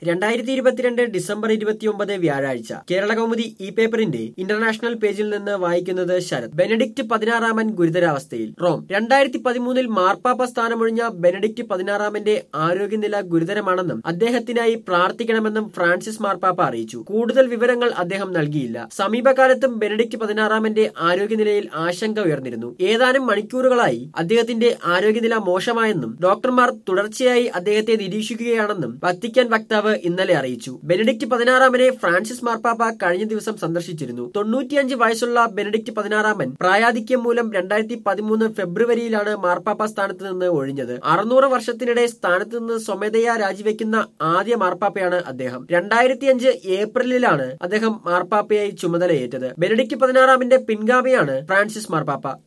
രണ്ടായിരത്തി ഇരുപത്തിരണ്ട് ഡിസംബർ ഇരുപത്തിയൊമ്പത് വ്യാഴാഴ്ച കേരള കൗമുദി ഇ പേപ്പറിന്റെ ഇന്റർനാഷണൽ പേജിൽ നിന്ന് വായിക്കുന്നത് ശരത് ബെനഡിക്ട് പതിനാറാമൻ ഗുരുതരാവസ്ഥയിൽ റോം രണ്ടായിരത്തി പതിമൂന്നിൽ മാർപ്പാപ്പ സ്ഥാനമൊഴിഞ്ഞ ബെനഡിക്ട് പതിനാറാമന്റെ ആരോഗ്യനില ഗുരുതരമാണെന്നും അദ്ദേഹത്തിനായി പ്രാർത്ഥിക്കണമെന്നും ഫ്രാൻസിസ് മാർപ്പാപ്പ അറിയിച്ചു കൂടുതൽ വിവരങ്ങൾ അദ്ദേഹം നൽകിയില്ല സമീപകാലത്തും ബെനഡിക്ട് പതിനാറാമന്റെ ആരോഗ്യനിലയിൽ ആശങ്ക ഉയർന്നിരുന്നു ഏതാനും മണിക്കൂറുകളായി അദ്ദേഹത്തിന്റെ ആരോഗ്യനില മോശമായെന്നും ഡോക്ടർമാർ തുടർച്ചയായി അദ്ദേഹത്തെ നിരീക്ഷിക്കുകയാണെന്നും വത്തിക്കാൻ വക്താവ് ഇന്നലെ അറിയിച്ചു ബെനഡിക്ട് പതിനാറാമനെ ഫ്രാൻസിസ് മാർപ്പാപ്പ കഴിഞ്ഞ ദിവസം സന്ദർശിച്ചിരുന്നു തൊണ്ണൂറ്റിയഞ്ച് വയസ്സുള്ള ബെനഡിക്ട് പതിനാറാമൻ പ്രായാധിക്യം മൂലം രണ്ടായിരത്തി പതിമൂന്ന് ഫെബ്രുവരിയിലാണ് മാർപ്പാപ്പ സ്ഥാനത്ത് നിന്ന് ഒഴിഞ്ഞത് അറുന്നൂറ് വർഷത്തിനിടെ സ്ഥാനത്ത് നിന്ന് സ്വമേധയാ രാജിവെക്കുന്ന ആദ്യ മാർപ്പാപ്പയാണ് അദ്ദേഹം രണ്ടായിരത്തി അഞ്ച് ഏപ്രിലിലാണ് അദ്ദേഹം മാർപ്പാപ്പയായി ചുമതലയേറ്റത് ബെനഡിക്ട് പതിനാറാമിന്റെ പിൻഗാമിയാണ് ഫ്രാൻസിസ് മാർപ്പാപ്പ